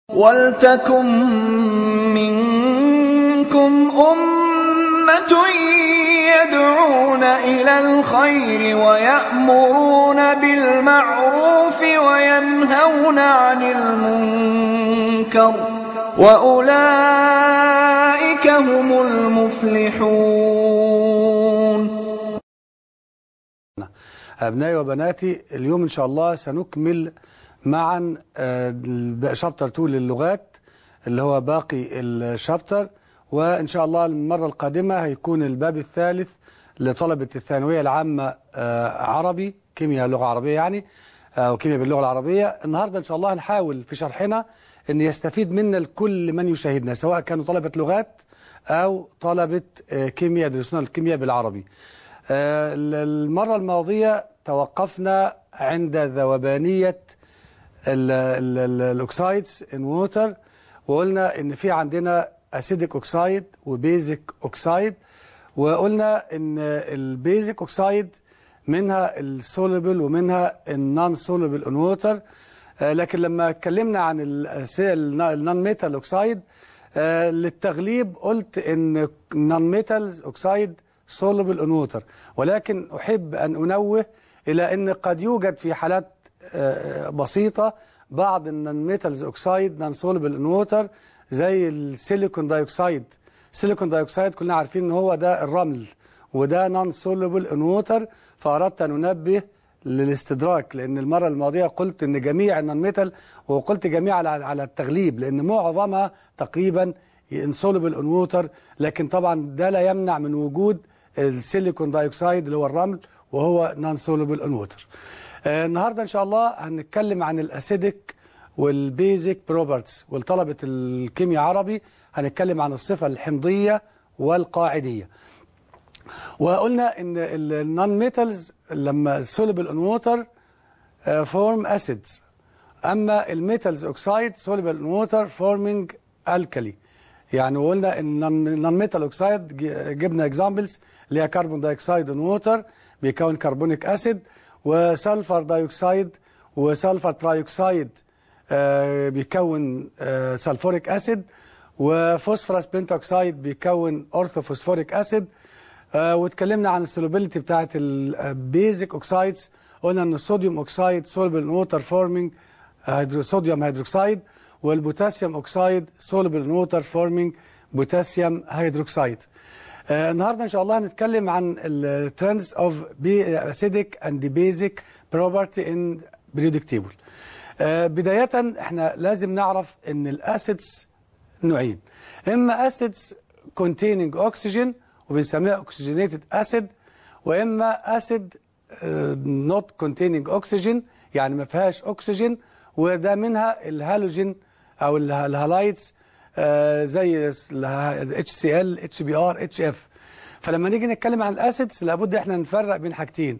وَلْتَكُن مِّنكُمْ أُمَّةٌ يَدْعُونَ إِلَى الْخَيْرِ وَيَأْمُرُونَ بِالْمَعْرُوفِ وَيَنْهَوْنَ عَنِ الْمُنكَرِ ۚ وَأُولَٰئِكَ هُمُ الْمُفْلِحُونَ أبنائي وبناتي اليوم إن شاء الله سنكمل معا شابتر 2 للغات اللي هو باقي الشابتر وإن شاء الله المرة القادمة هيكون الباب الثالث لطلبة الثانوية العامة عربي كيمياء لغة عربية يعني أو كيمياء باللغة العربية النهاردة إن شاء الله هنحاول في شرحنا أن يستفيد منا الكل من يشاهدنا سواء كانوا طلبة لغات أو طلبة كيمياء يدرسون الكيمياء بالعربي المرة الماضية توقفنا عند ذوبانية الاوكسايدز ان ووتر وقلنا ان في عندنا اسيديك اوكسايد وبيزك اوكسايد وقلنا ان البيزك اوكسايد منها السوليبل ومنها النون سوليبل ان ووتر لكن لما اتكلمنا عن النون ميتال اوكسايد للتغليب قلت ان النون ميتالز اوكسايد سوليبل ان ووتر ولكن احب ان انوه الى ان قد يوجد في حالات بسيطة بعض الميتالز اوكسايد نون سوليبل ان ووتر زي السيليكون دايوكسايد السيليكون دايوكسايد كلنا عارفين ان هو ده الرمل وده نون سوليبل ان ووتر فاردت ان انبه للاستدراك لان المره الماضيه قلت ان جميع النون ميتال وقلت جميع على على التغليب لان معظمها تقريبا انسوليبل ان ووتر لكن طبعا ده لا يمنع من وجود السيليكون دايوكسايد اللي هو الرمل وهو نون سوليبل ان ووتر النهاردة إن شاء الله هنتكلم عن الأسيدك والبيزك بروبرتس والطلبة الكيمياء عربي هنتكلم عن الصفة الحمضية والقاعدية وقلنا ان النون ميتالز لما سوليبل ان ووتر فورم اسيدز اما الميتالز اوكسايد سوليبل ان ووتر فورمينج الكالي يعني قلنا ان النون ميتال اوكسايد جبنا اكزامبلز اللي هي كربون دايوكسيد ان ووتر بيكون كربونيك اسيد وسلفر دايوكسيد وسلفر ترايوكسيد آه بيكون آه سلفوريك اسيد وفوسفورس بنتوكسيد بيكون اورثوفوسفوريك اسيد آه واتكلمنا عن السولوبيليتي بتاعه البيزك اوكسايدز قلنا ان الصوديوم اوكسايد سولبل ان ووتر فورمينج صوديوم هيدروكسيد والبوتاسيوم اوكسايد سولبل ان ووتر فورمينج بوتاسيوم هيدروكسيد آه النهاردة إن شاء الله هنتكلم عن الترندز اوف acidic and basic property in periodic table آه بداية احنا لازم نعرف ان الاسيدز نوعين اما اسيدز containing oxygen وبنسميها oxygenated acid واما acid آه not containing oxygen يعني ما فيهاش اكسجين وده منها الهالوجين او الهالايتس آه زي HCl HBr HF فلما نيجي نتكلم عن الاسيدز لابد احنا نفرق بين حاجتين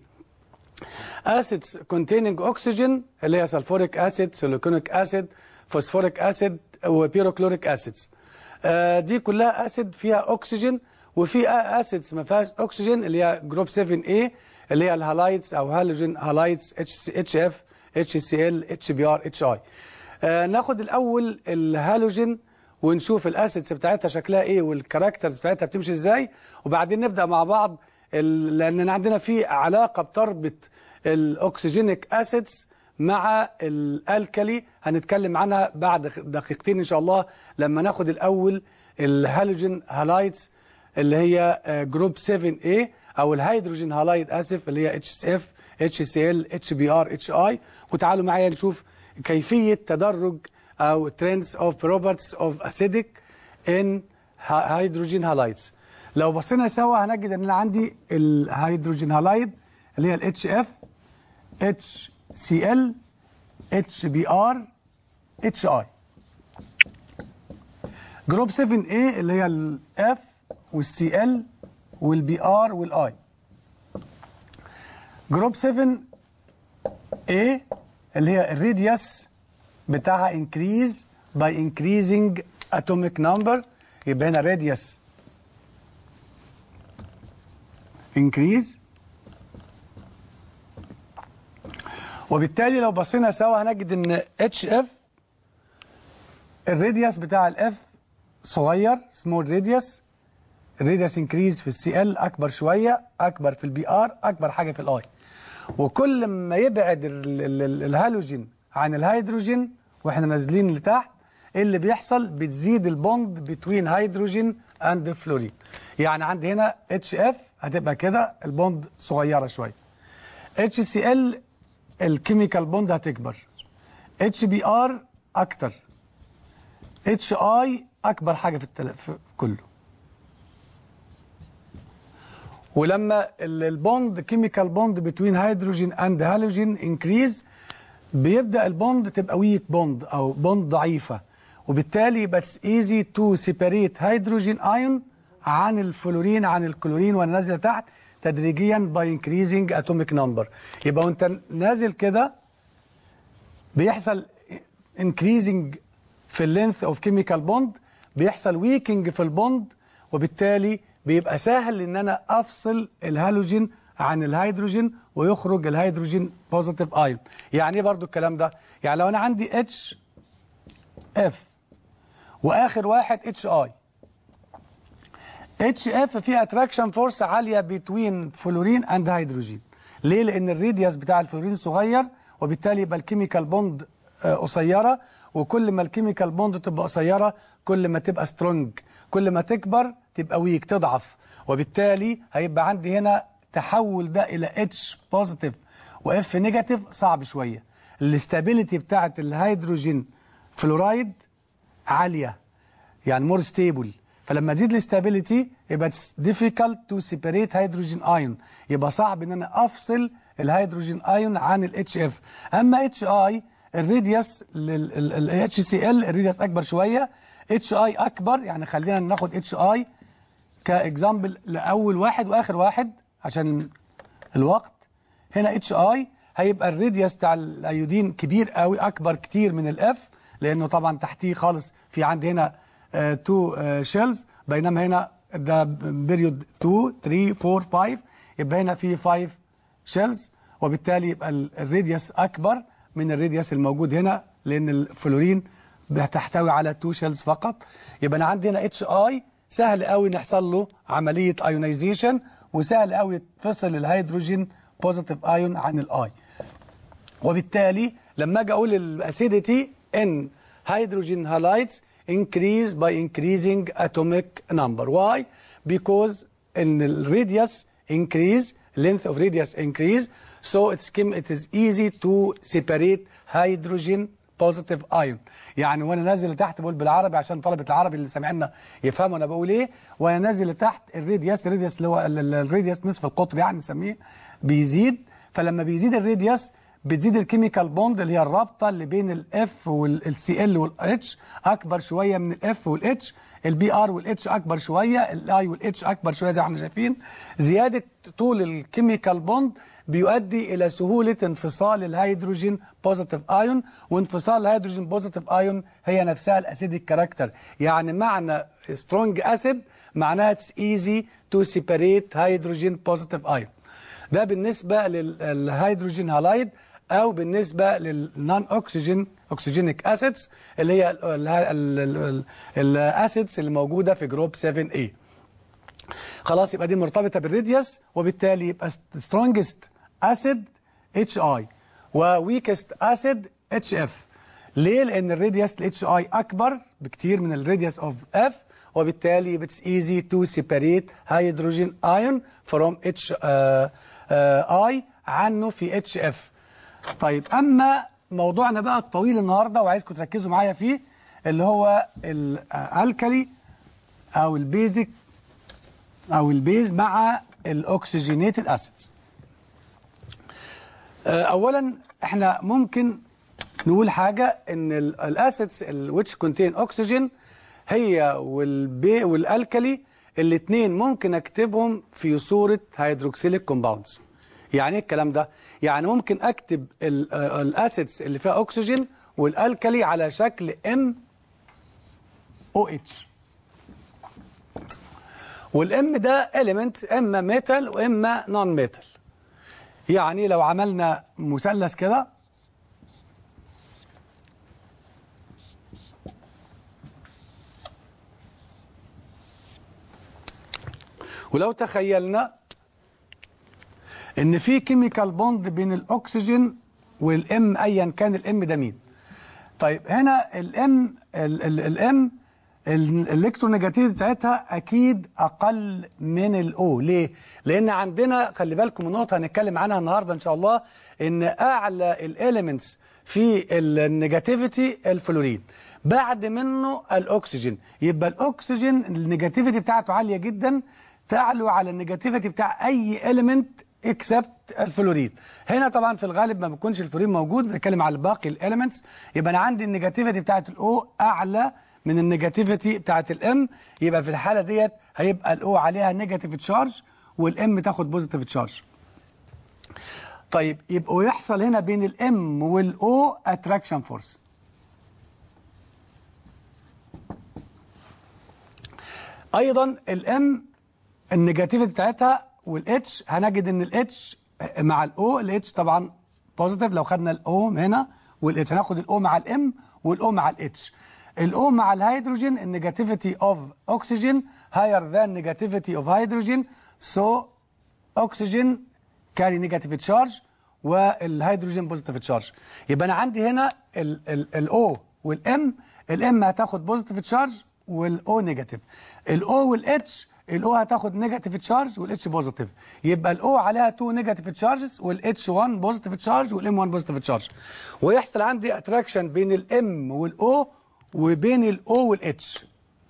اسيدز containing oxygen اللي هي سلفوريك اسيد سيليكونيك اسيد فوسفوريك اسيد وبيروكلوريك اسيدز آه دي كلها اسيد فيها اكسجين وفي اسيدز ما فيهاش اكسجين اللي هي جروب 7A اللي هي الهالايتس او هالوجين هالايتس HF HCl HBr HI آه ناخد الاول الهالوجين ونشوف الاسيدز بتاعتها شكلها ايه والكاركترز بتاعتها بتمشي ازاي وبعدين نبدا مع بعض لان عندنا في علاقه بتربط الاكسجينيك اسيدز مع الالكالي هنتكلم عنها بعد دقيقتين ان شاء الله لما ناخد الاول الهالوجين هالايتس اللي هي جروب 7A او الهيدروجين هالايد اسف اللي هي HCF HCl HBr HI وتعالوا معايا نشوف كيفيه تدرج أو trends of properties of acidic in hydrogen halides لو بصينا سوا هنجد ان انا عندي الهيدروجين هالايد اللي هي ال HF HCl HBr HI جروب 7A اللي هي ال F والCl والBr والI جروب 7A اللي هي الراديوس بتاعها increase by increasing atomic number يبقى هنا radius increase وبالتالي لو بصينا سوا هنجد ان HF الراديوس بتاع الاف صغير سمول راديوس الراديوس انكريز في السي ال اكبر شويه اكبر في البي ار اكبر حاجه في الاي وكل ما يبعد ال- ال- ال- الهالوجين عن الهيدروجين واحنا نازلين لتحت إيه اللي بيحصل بتزيد البوند بتوين هيدروجين اند فلورين يعني عندي هنا اتش اف هتبقى كده البوند صغيره شويه اتش سي ال الكيميكال بوند هتكبر اتش بي ار اكتر اتش اي اكبر حاجه في, التل... في كله ولما البوند كيميكال بوند بتوين هيدروجين اند هالوجين انكريز بيبدا البوند تبقى ويك بوند او بوند ضعيفه وبالتالي يبقى اتس ايزي تو سيبريت هيدروجين ايون عن الفلورين عن الكلورين وانا نازل تحت تدريجيا باي انكريزنج اتوميك نمبر يبقى وانت نازل كده بيحصل increasing في اللينث اوف كيميكال بوند بيحصل ويكنج في البوند وبالتالي بيبقى سهل ان انا افصل الهالوجين عن الهيدروجين ويخرج الهيدروجين بوزيتيف ايون يعني ايه برضو الكلام ده يعني لو انا عندي اتش اف واخر واحد اتش اي اتش اف فيه اتراكشن فورس عاليه بين فلورين اند هيدروجين ليه لان الريديوس بتاع الفلورين صغير وبالتالي يبقى الكيميكال بوند آه، قصيره وكل ما الكيميكال بوند تبقى قصيره كل ما تبقى سترونج كل ما تكبر تبقى ويك تضعف وبالتالي هيبقى عندي هنا تحول ده الى اتش بوزيتيف واف نيجاتيف صعب شويه الاستابيليتي بتاعه الهيدروجين فلورايد عاليه يعني مور ستيبل فلما تزيد الاستابيليتي يبقى difficult to separate هيدروجين ايون يبقى صعب ان انا افصل الهيدروجين ايون عن الاتش اف اما اتش اي الريديوس الاتش سي ال الريديوس اكبر شويه اتش اي اكبر يعني خلينا ناخد اتش اي كاكزامبل لاول واحد واخر واحد عشان الوقت هنا اتش اي هيبقى الراديوس بتاع الايودين كبير قوي اكبر كتير من الاف لانه طبعا تحتيه خالص في عندي هنا 2 شيلز بينما هنا ده بيريود 2 3 4 5 يبقى هنا في 5 شيلز وبالتالي يبقى ال- الراديوس اكبر من الراديوس الموجود هنا لان الفلورين بتحتوي على 2 شيلز فقط يبقى انا عندي هنا اتش اي سهل قوي نحصل له عمليه ايونيزيشن وسهل قوي يتفصل الهيدروجين بوزيتيف ايون عن الاي وبالتالي لما اجي اقول الاسيديتي ان hydrogen halides increase by increasing atomic number why because ان الراديوس increase length of radius increase so it's chem- it is easy to separate hydrogen positive ion يعني وانا نازل لتحت بقول بالعربي عشان طلبه العربي اللي سامعنا يفهموا انا بقول ايه وانا نازل لتحت الراديوس الراديوس اللي هو ال- ال- الراديوس نصف القطر يعني نسميه بيزيد فلما بيزيد الراديوس بتزيد الكيميكال بوند اللي هي الرابطه اللي بين الاف والسي ال والاتش اكبر شويه من الاف والاتش البي ار والاتش اكبر شويه الاي والاتش اكبر شويه زي ما احنا شايفين زياده طول الكيميكال بوند بيؤدي الى سهوله انفصال الهيدروجين بوزيتيف ايون وانفصال الهيدروجين بوزيتيف ايون هي نفسها الاسيديك كاركتر يعني معنى سترونج اسيد معناها اتس ايزي تو سيبريت هيدروجين بوزيتيف ايون ده بالنسبه للهيدروجين هالايد او بالنسبه للنون اوكسجين اوكسجينيك اسيدز اللي هي الاسيدز اللي موجوده في جروب 7A خلاص يبقى دي مرتبطه بالراديوس وبالتالي يبقى سترونجست اسيد اتش اي وويكست اسيد اتش اف ليه لان الراديوس الاتش اي اكبر بكتير من الراديوس اوف اف وبالتالي اتس ايزي تو سيبريت هيدروجين ايون فروم اتش اي عنه في اتش اف طيب اما موضوعنا بقى الطويل النهارده وعايزكم تركزوا معايا فيه اللي هو الالكالي او البيزك او البيز مع الاكسجينيتد اسيدز اولا احنا ممكن نقول حاجه ان الاسيدز which contain oxygen هي والبي والالكالي الاثنين ممكن اكتبهم في صوره هيدروكسيليك كومباوندز يعني ايه الكلام ده يعني ممكن اكتب الاسيدز اللي فيها اكسجين والالكالي على شكل ام او اتش والام ده اليمنت اما ميتال واما نون ميتال يعني لو عملنا مثلث كده ولو تخيلنا ان في كيميكال بوند بين الاكسجين والام ايا كان الام ده مين طيب هنا الام الام الالكترونيجاتيفيتي بتاعتها اكيد اقل من الاو ليه لان عندنا خلي بالكم من نقطه هنتكلم عنها النهارده ان شاء الله ان اعلى الاليمنتس في النيجاتيفيتي الفلورين بعد منه الاكسجين يبقى الاكسجين النيجاتيفيتي بتاعته عاليه جدا تعلو على النيجاتيفيتي بتاع اي اليمنت اكسبت الفلورين هنا طبعا في الغالب ما بيكونش الفلورين موجود بنتكلم على باقي الاليمنتس يبقى انا عندي النيجاتيفيتي بتاعت الاو اعلى من النيجاتيفيتي بتاعت الام يبقى في الحاله ديت هيبقى الاو عليها نيجاتيف تشارج والام تاخد بوزيتيف تشارج طيب يبقوا يحصل هنا بين الام والاو اتراكشن فورس ايضا الام النيجاتيفيتي بتاعتها والاتش هنجد ان الاتش مع الاو الاتش طبعا بوزيتيف لو خدنا الاو هنا والاتش هناخد الاو مع الام والاو مع الاتش الاو مع الهيدروجين النيجاتيفيتي اوف اوكسجين هاير ذان نيجاتيفيتي اوف هيدروجين سو اوكسجين كاري نيجاتيف تشارج والهيدروجين بوزيتيف تشارج يبقى انا عندي هنا الاو والام الام هتاخد بوزيتيف تشارج والاو نيجاتيف الاو والاتش الاو هتاخد نيجاتيف تشارج والاتش بوزيتيف يبقى الاو عليها 2 نيجاتيف تشارجز والاتش 1 بوزيتيف تشارج والام 1 بوزيتيف تشارج ويحصل عندي اتراكشن بين الام والاو وبين الاو والاتش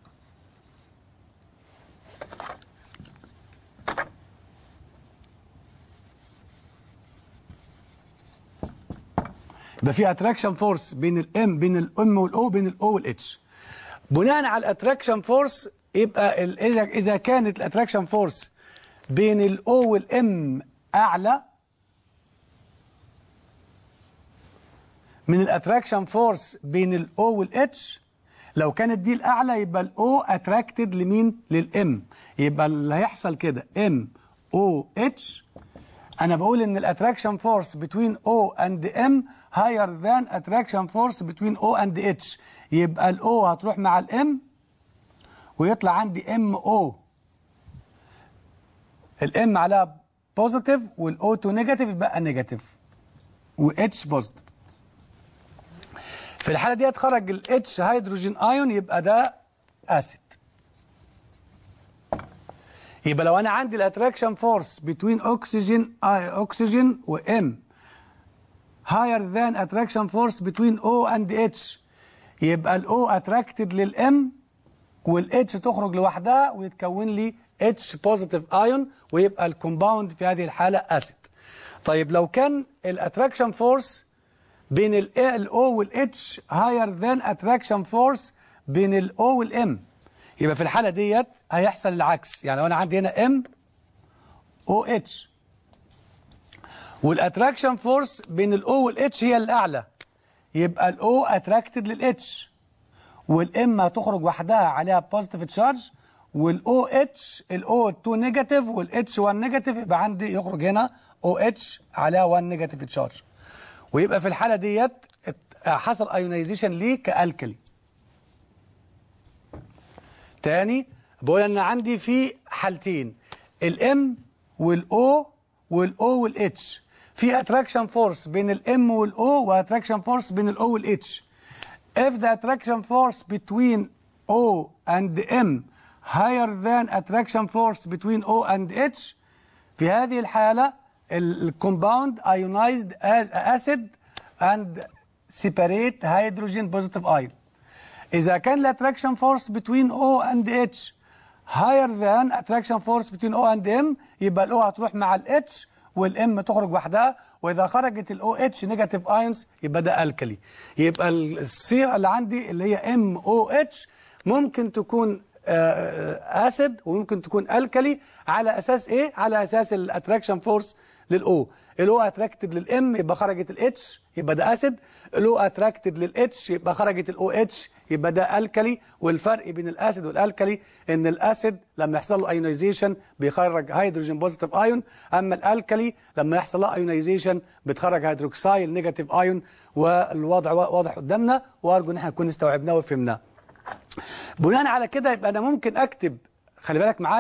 يبقى في اتراكشن فورس بين الام بين الام والاو بين الاو والاتش بناء على الاتراكشن فورس يبقى اذا اذا كانت الاتراكشن فورس بين الاو والام اعلى من الاتراكشن فورس بين الاو والاتش لو كانت دي الاعلى يبقى الاو اتراكتد لمين للام يبقى اللي هيحصل كده ام او اتش انا بقول ان الاتراكشن فورس بتوين او اند ام هاير ذان اتراكشن فورس بتوين او اند اتش يبقى الاو هتروح مع الام ويطلع عندي ام او الام عليها بوزيتيف والاو 2 نيجاتيف يبقى نيجاتيف واتش بوزيتيف في الحاله دي خرج الاتش هيدروجين ايون يبقى ده اسيد يبقى لو انا عندي الاتراكشن فورس بتوين اوكسجين اوكسجين وام higher than attraction force between O and H يبقى ال O attracted للM وال H تخرج لوحدها ويتكون لي H positive ion ويبقى الكومباوند في هذه الحالة أسيد طيب لو كان الاتراكشن فورس بين ال ال O وال H higher than attraction force بين ال O وال M يبقى في الحالة ديت هيحصل العكس يعني لو أنا عندي هنا M OH والاتراكشن فورس بين الاو والاتش هي الاعلى يبقى الاو اتراكتد للاتش والام هتخرج وحدها عليها بوزيتيف تشارج والاو اتش الاو 2 نيجاتيف والاتش 1 نيجاتيف يبقى عندي يخرج هنا او اتش عليها 1 نيجاتيف تشارج ويبقى في الحاله ديت حصل ايونيزيشن ليه كالكلي تاني بقول ان عندي في حالتين الام والاو والاو والاتش في attraction force بين الام والاو واتراكشن فورس بين الاو والاتش if the attraction force between O and M higher than attraction force between O and H في هذه الحالة الكومباوند ionized as acid and separate hydrogen positive ion إذا كان الاتراكشن فورس between O and H higher than attraction force between O and M يبقى الاو هتروح مع الاتش والام تخرج وحدها واذا خرجت الاو اتش نيجاتيف ايونز يبقى ده الكلي يبقى الصيغه اللي عندي اللي هي ام او اتش ممكن تكون اسيد وممكن تكون الكلي على اساس ايه على اساس الاتراكشن فورس للاو الاو اتراكتد للام يبقى خرجت الاتش يبقى ده اسيد الاو اتراكتد للاتش يبقى خرجت الاو اتش يبقى ده الكلي والفرق بين الاسيد والالكلي ان الاسيد لما يحصل له ايونيزيشن بيخرج هيدروجين بوزيتيف ايون اما الالكلي لما يحصل له ايونيزيشن بتخرج هيدروكسايل نيجاتيف ايون والوضع واضح قدامنا وارجو ان احنا نكون استوعبناه وفهمناه بناء على كده يبقى انا ممكن اكتب خلي بالك معايا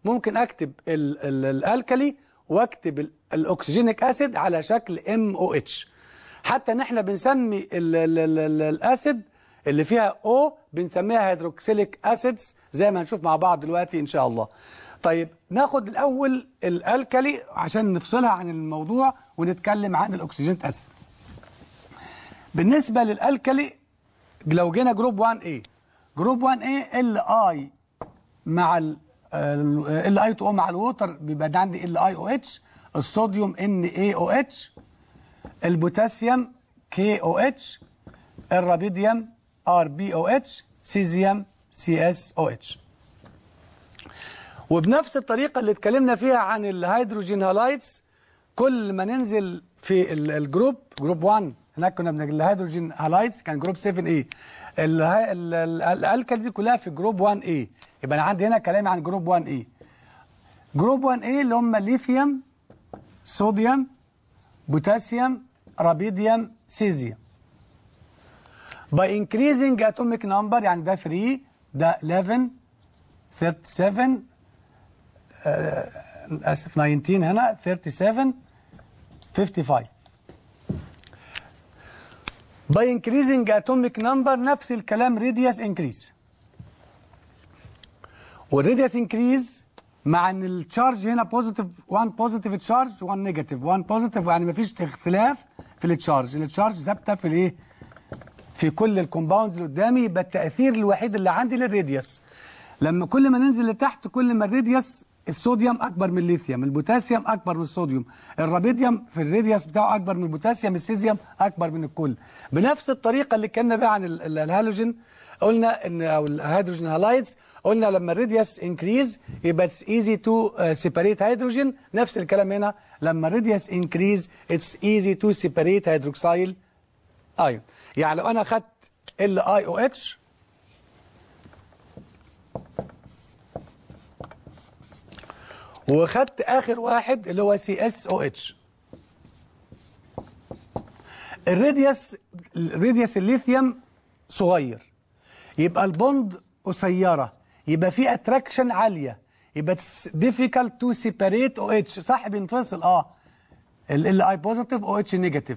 ممكن اكتب ال ال الالكلي واكتب ال- الاكسجينيك اسيد على شكل ام او اتش حتى ان احنا بنسمي ال ال ال ال الاسيد اللي فيها او بنسميها هيدروكسيليك اسيدز زي ما هنشوف مع بعض دلوقتي ان شاء الله طيب ناخد الاول الالكلي عشان نفصلها عن الموضوع ونتكلم عن الاكسجينيك اسيد بالنسبه للالكلي لو جينا جروب 1 a جروب 1 a ال اي مع ال ال اي تو او مع الووتر بيبقى ده عندي ال اي او اتش الصوديوم ان اي او اتش البوتاسيوم كي او اتش الرابيديوم ار بي او اتش سيزيوم سي اس او اتش وبنفس الطريقه اللي اتكلمنا فيها عن الهيدروجين هالايتس كل ما ننزل في ال- الجروب جروب 1 هناك كنا بنجد الهيدروجين هالايتس كان جروب 7 a الهي- ال- ال- الالكالي دي كلها في جروب 1 a يبقى انا عندي هنا كلام عن جروب 1 a جروب 1 a اللي هم ليثيوم صوديوم بوتاسيوم رابيديوم سيزيوم by increasing atomic number يعني ده 3 ده 11 37 آه، اسف 19 هنا 37 55 by increasing atomic number نفس الكلام radius increase والراديوس انكريز مع ان التشارج هنا بوزيتيف 1 بوزيتيف تشارج 1 نيجاتيف 1 بوزيتيف يعني مفيش اختلاف في التشارج التشارج ثابته في الايه في كل الكومباوندز اللي قدامي يبقى التاثير الوحيد اللي عندي للراديوس لما كل ما ننزل لتحت كل ما الراديوس الصوديوم اكبر من الليثيوم البوتاسيوم اكبر من الصوديوم الرابيديوم في الراديوس بتاعه اكبر من البوتاسيوم السيزيوم اكبر من الكل بنفس الطريقه اللي اتكلمنا بقى عن ال- ال- الهالوجين قلنا ان او الهيدروجين هالايدز قلنا لما الراديوس انكريز يبقى اتس ايزي تو سيبريت هيدروجين نفس الكلام هنا لما الراديوس انكريز اتس ايزي تو سيبريت هيدروكسيل ايون يعني لو انا خدت ال اي او اتش وخدت اخر واحد اللي هو سي اس او اتش الراديوس الراديوس الليثيوم صغير يبقى البوند قصيره يبقى في اتراكشن عاليه يبقى difficult to separate او اتش صح بينفصل اه ال اي بوزيتيف او اتش نيجاتيف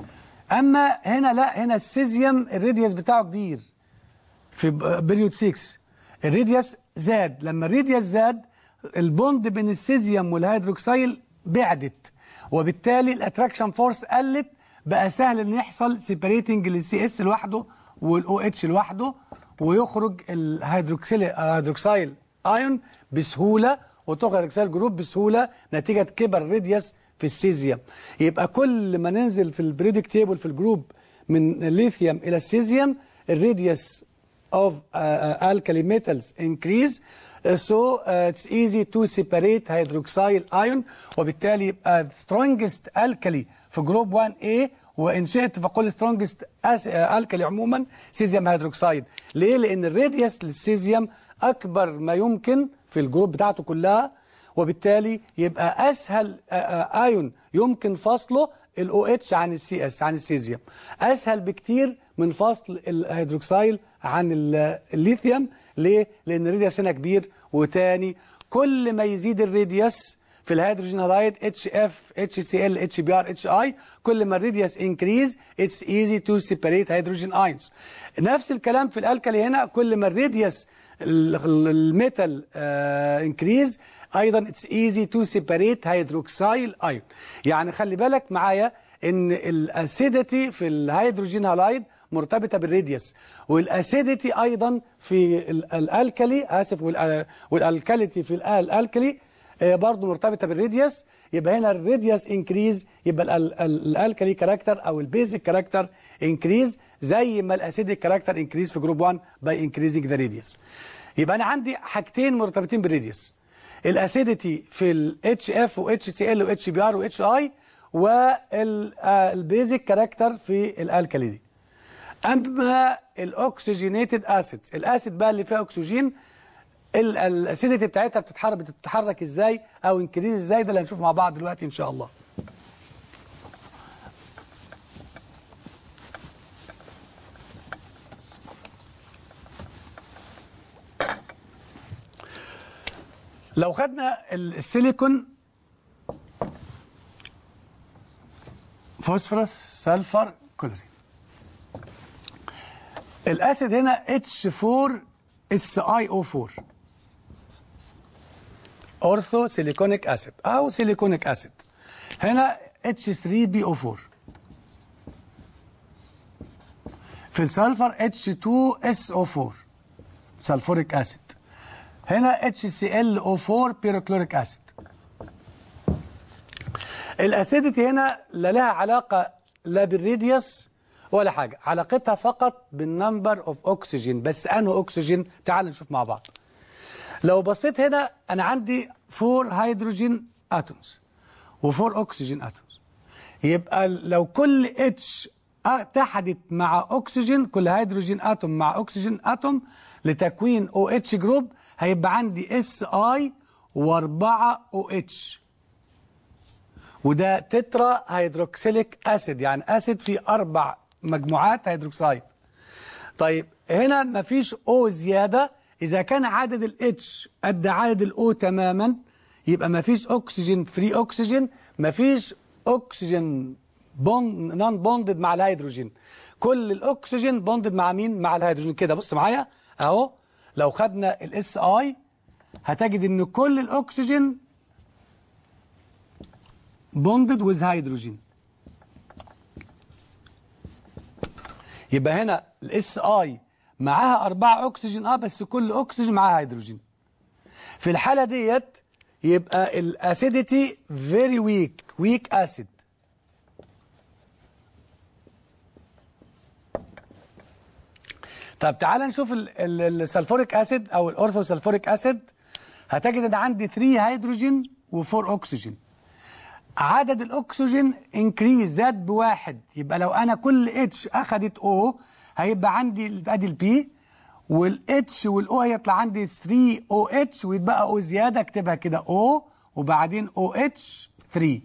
اما هنا لا هنا السيزيوم الراديوس بتاعه كبير في بيريود 6 الراديوس زاد لما الراديوس زاد البوند بين السيزيوم والهيدروكسيل بعدت وبالتالي الاتراكشن فورس قلت بقى سهل ان يحصل سيبريتنج للسي اس لوحده والاو اتش لوحده ويخرج الهيدروكسيل الهيدروكسيل ايون بسهوله وتخرج الهيدروكسيل جروب بسهوله نتيجه كبر الراديوس في السيزيوم يبقى كل ما ننزل في البريدك تيبل في الجروب من الليثيوم الى السيزيوم الراديوس of uh, uh, alkali metals increase uh, so uh, it's easy to separate hydroxyl ion وبالتالي يبقى the strongest alkali في جروب 1A وإن شئت فقل strongest as- uh, alkali عموما سيزيوم هيدروكسيد ليه؟ لأن الراديوس للسيزيوم أكبر ما يمكن في الجروب بتاعته كلها وبالتالي يبقى اسهل آه، آه، ايون يمكن فصله الاو اتش عن السي اس عن السيزيوم اسهل بكتير من فصل الهيدروكسيل عن ال- الليثيوم ليه لان الراديوس هنا كبير وتاني كل ما يزيد الراديوس في الهيدروجين هالايد اتش اف اتش سي ال اتش بي ار اتش اي كل ما الراديوس انكريز اتس ايزي تو سيبريت هيدروجين ايونز نفس الكلام في الالكالي هنا كل ما الراديوس الميتال انكريز ايضا اتس ايزي تو سيبريت هيدروكسيل ايون يعني خلي بالك معايا ان الاسيديتي في الهيدروجين هالايد مرتبطه بالراديوس والاسيديتي ايضا في ال- الالكالي اسف والأ- والالكاليتي في الأ- الالكالي آه، برضه مرتبطه بالراديوس يبقى هنا الراديوس انكريز يبقى ال- ال- الالكالي كاركتر او البيزك كاركتر انكريز زي ما الاسيديك كاركتر انكريز في جروب 1 باي انكريزنج ذا راديوس يبقى انا عندي حاجتين مرتبطين بالراديوس الاسيديتي في الاتش اف واتش سي ال واتش بي ار واتش اي والبيزك كاركتر في الالكالي دي اما الاكسجينيتد اسيدز الاسيد بقى اللي فيها اكسجين ال- الاسيديتي بتاعتها بتتحرك بتتحرك ازاي او انكريز ازاي ده اللي هنشوف مع بعض دلوقتي ان شاء الله لو خدنا السيليكون فوسفورس سلفر كلورين الاسيد هنا H4 SiO4 اورثو سيليكونيك اسيد او سيليكونيك اسيد هنا H3BO4 في السلفر H2SO4 سلفوريك اسيد هنا HClO4 بيروكلوريك اسيد الاسيديتي هنا لا لها علاقه لا بالريديوس ولا حاجه علاقتها فقط بالنمبر اوف اوكسجين بس انه اكسجين تعال نشوف مع بعض لو بصيت هنا انا عندي 4 هيدروجين اتومز و4 اكسجين اتومز يبقى لو كل اتش اتحدت مع اكسجين كل هيدروجين اتوم مع اكسجين اتوم لتكوين او اتش جروب هيبقى عندي اس اي و4 او اتش وده تترا هيدروكسيليك اسيد يعني اسيد فيه اربع مجموعات هيدروكسيد طيب هنا مفيش او زياده اذا كان عدد الاتش قد عدد الاو تماما يبقى مفيش اكسجين فري اكسجين مفيش اكسجين بوند نون بوندد مع الهيدروجين كل الاكسجين بوندد مع مين مع الهيدروجين كده بص معايا اهو لو خدنا الاس اي هتجد ان كل الاكسجين بوندد ويز هيدروجين يبقى هنا الاس اي معاها أربعة أكسجين أه بس كل أكسجين معاها هيدروجين في الحالة ديت يبقى الاسيديتي فيري ويك ويك اسيد طب تعال نشوف السلفوريك اسيد او الاورثو سلفوريك اسيد هتجد ان عندي 3 هيدروجين و4 اكسجين عدد الاكسجين انكريز زاد بواحد يبقى لو انا كل اتش اخدت او هيبقى عندي ادي البي والاتش والاو هيطلع عندي 3 او اتش ويتبقى او زياده اكتبها كده او وبعدين او اتش 3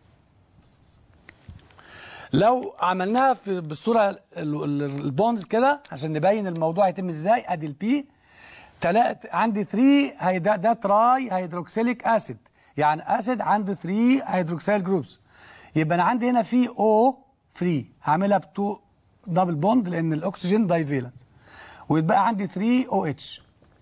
لو عملناها في بالصوره البونز كده عشان نبين الموضوع يتم ازاي ادي البي عندي 3 هي ده, ده تراي هيدروكسيليك اسيد يعني اسيد عنده 3 هيدروكسيل جروبس يبقى انا عندي هنا في او فري هعملها ب 2 دبل بوند لان الاكسجين دايفيلنت ويتبقى عندي 3 او اتش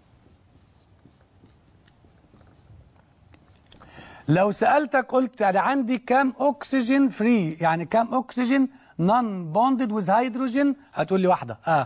لو سالتك قلت يعني عندي كام اكسجين فري يعني كام اكسجين نون بوندد ويز هيدروجين هتقول لي واحده اه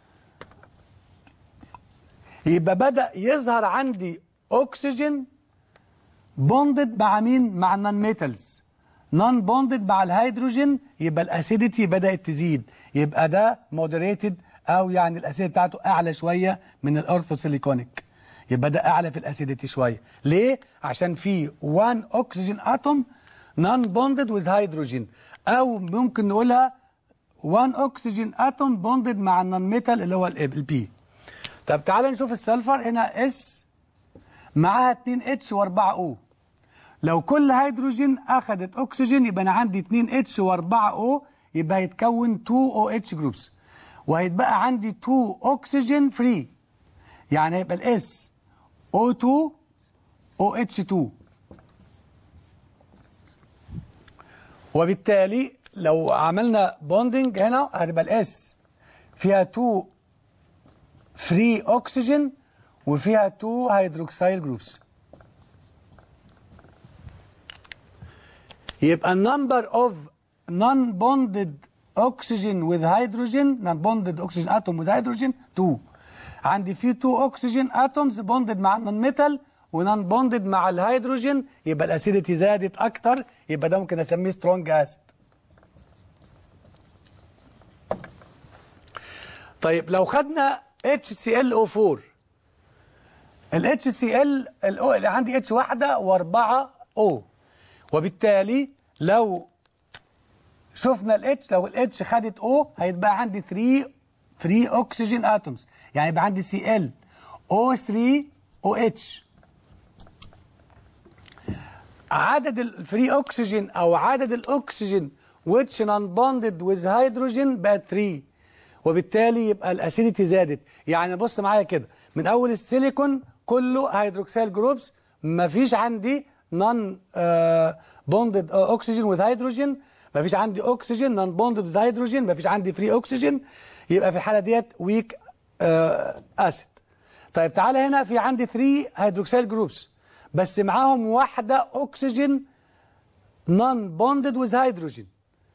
يبقى بدا يظهر عندي اكسجين بوندد مع مين مع النون ميتالز نون بوندد مع الهيدروجين يبقى الاسيديتي بدات تزيد يبقى ده مودريتد او يعني الاسيديتي بتاعته اعلى شويه من الاورثوسيليكونيك يبقى ده اعلى في الاسيديتي شويه ليه عشان في 1 اكسجين اتوم نون بوندد ويز هيدروجين او ممكن نقولها 1 اكسجين اتوم بوندد مع النون ميتال اللي هو البي طب تعالى نشوف السلفر هنا اس معاها 2 اتش و4 او لو كل هيدروجين اخذت اكسجين يبقى انا عندي 2 اتش و4 او يبقى هيتكون 2 او اتش جروبس وهيتبقى عندي 2 اكسجين فري يعني هيبقى الاس او 2 او اتش 2 وبالتالي لو عملنا بوندنج هنا هتبقى الاس فيها 2 فري اكسجين وفيها 2 هيدروكسيل جروبس يبقى النمبر اوف non bonded oxygen with hydrogen non bonded oxygen atom with hydrogen 2 عندي في 2 oxygen atoms bonded مع النون ميتال ونون بوندد مع الهيدروجين يبقى الاسيديتي زادت اكتر يبقى ده ممكن اسميه سترونج اسيد طيب لو خدنا HClO4 ال HCl اللي عندي H واحده واربعه O وبالتالي لو شفنا الاتش لو الاتش خدت او هيتبقى عندي 3 فري اكسجين اتومز يعني يبقى عندي سي ال او 3 او اتش عدد الفري اكسجين او عدد الاكسجين which non bonded with hydrogen بقى 3 وبالتالي يبقى الاسيديتي زادت يعني بص معايا كده من اول السيليكون كله هيدروكسيل جروبس ما فيش عندي نون بوندد اوكسجين وذ هيدروجين ما فيش عندي اكسجين نون بوندد وذ هيدروجين ما فيش عندي فري اوكسجين يبقى في الحاله ديت ويك اسيد طيب تعالى هنا في عندي 3 هيدروكسيل جروبس بس معاهم واحده اكسجين نون بوندد وذ هيدروجين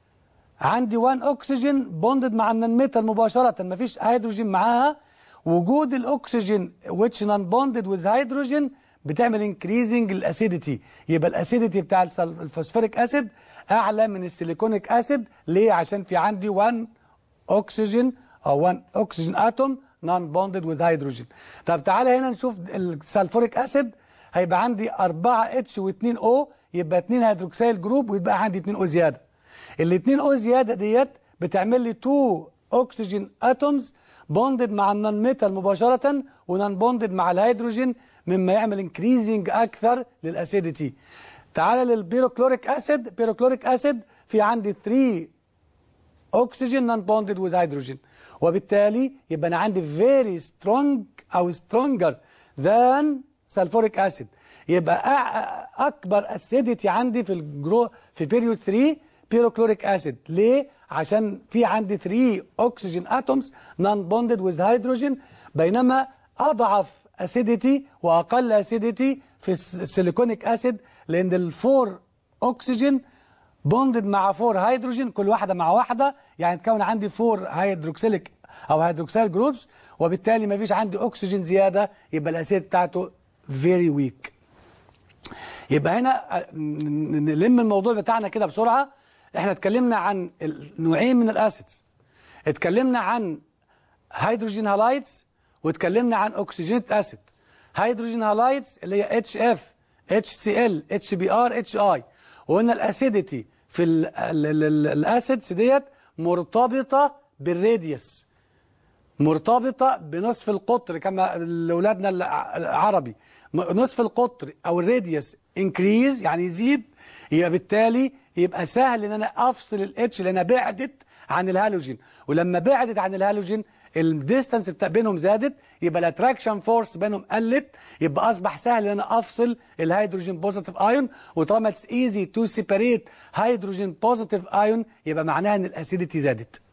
عندي 1 اكسجين بوندد مع النون ميتال مباشره ما فيش هيدروجين معاها وجود الاكسجين which non bonded with hydrogen بتعمل انكريزنج الاسيديتي يبقى الاسيديتي بتاع السل- الفوسفوريك اسيد اعلى من السيليكونيك اسيد ليه عشان في عندي 1 اكسجين او 1 اكسجين اتوم نون بوندد وذ هيدروجين طب تعالى هنا نشوف السلفوريك اسيد هيبقى عندي 4 اتش و2 او يبقى 2 هيدروكسيل جروب ويبقى عندي 2 او زياده الاثنين او زياده ديت بتعمل لي 2 اكسجين اتومز بوندد مع النون ميتال مباشره ونون بوندد مع الهيدروجين مما يعمل انكريزنج اكثر للاسيديتي تعالى للبيروكلوريك اسيد بيروكلوريك اسيد في عندي 3 oxygen non bonded with hydrogen وبالتالي يبقى انا عندي very strong او stronger than sulfuric acid يبقى أع- اكبر acidity عندي في الجرو في period 3 pyrochloric acid ليه عشان في عندي 3 oxygen atoms non bonded with hydrogen بينما اضعف acidity واقل acidity في السيليكونيك acid لان الفور اوكسجين بوندد مع فور هيدروجين كل واحده مع واحده يعني تكون عندي فور هيدروكسيليك او هيدروكسيل جروبس وبالتالي ما فيش عندي اكسجين زياده يبقى الاسيد بتاعته فيري ويك يبقى هنا آه، ن- نلم الموضوع بتاعنا كده بسرعه احنا اتكلمنا عن نوعين من الاسيدز اتكلمنا عن هيدروجين هالايدز واتكلمنا عن اوكسجينيت اسيد هيدروجين هالايدز اللي هي اتش اف اتش سي ال اتش بي ار اتش اي وقلنا الاسيديتي في ال- ال- ال- ال- الاسيدز ديت مرتبطه بالراديوس مرتبطة بنصف القطر كما لأولادنا الع- العربي م- نصف القطر أو الراديوس انكريز يعني يزيد يبقى بالتالي يبقى سهل ان انا افصل الاتش لان بعدت عن الهالوجين ولما بعدت عن الهالوجين الديستانس بتاع بينهم زادت يبقى الاتراكشن فورس بينهم قلت يبقى اصبح سهل ان انا افصل الهيدروجين بوزيتيف ايون وطالما اتس ايزي تو سيبريت هيدروجين بوزيتيف ايون يبقى معناها ان الاسيديتي زادت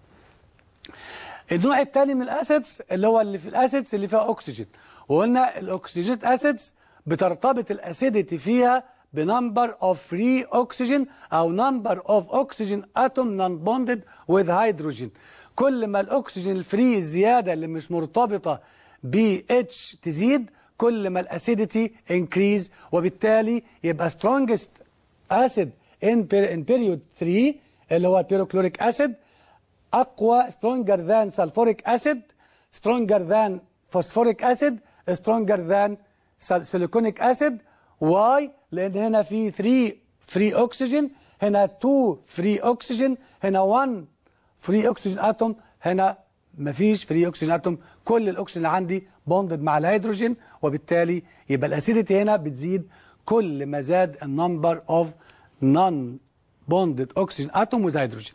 النوع الثاني من الاسيدز اللي هو اللي في الاسيدز اللي فيها اكسجين وقلنا الاكسجينيت اسيدز بترتبط الاسيديتي فيها بنمبر اوف فري اوكسجين او نمبر اوف اوكسجين اتوم نون بوندد وذ هيدروجين كل ما الاكسجين الفري الزياده اللي مش مرتبطه ب اتش تزيد كل ما الاسيديتي انكريز وبالتالي يبقى strongest acid in, per- in period 3 اللي هو البيروكلوريك اسيد اقوى stronger than sulfuric acid stronger than phosphoric acid stronger than sal- siliconic acid why لان هنا في 3 free oxygen هنا 2 free oxygen هنا 1 free oxygen atom هنا مفيش فري اوكسجين اتوم كل الاكسجين اللي عندي بوندد مع الهيدروجين وبالتالي يبقى الاسيديتي هنا بتزيد كل ما زاد النمبر اوف نون بوندد اوكسجين اتوم وذ هيدروجين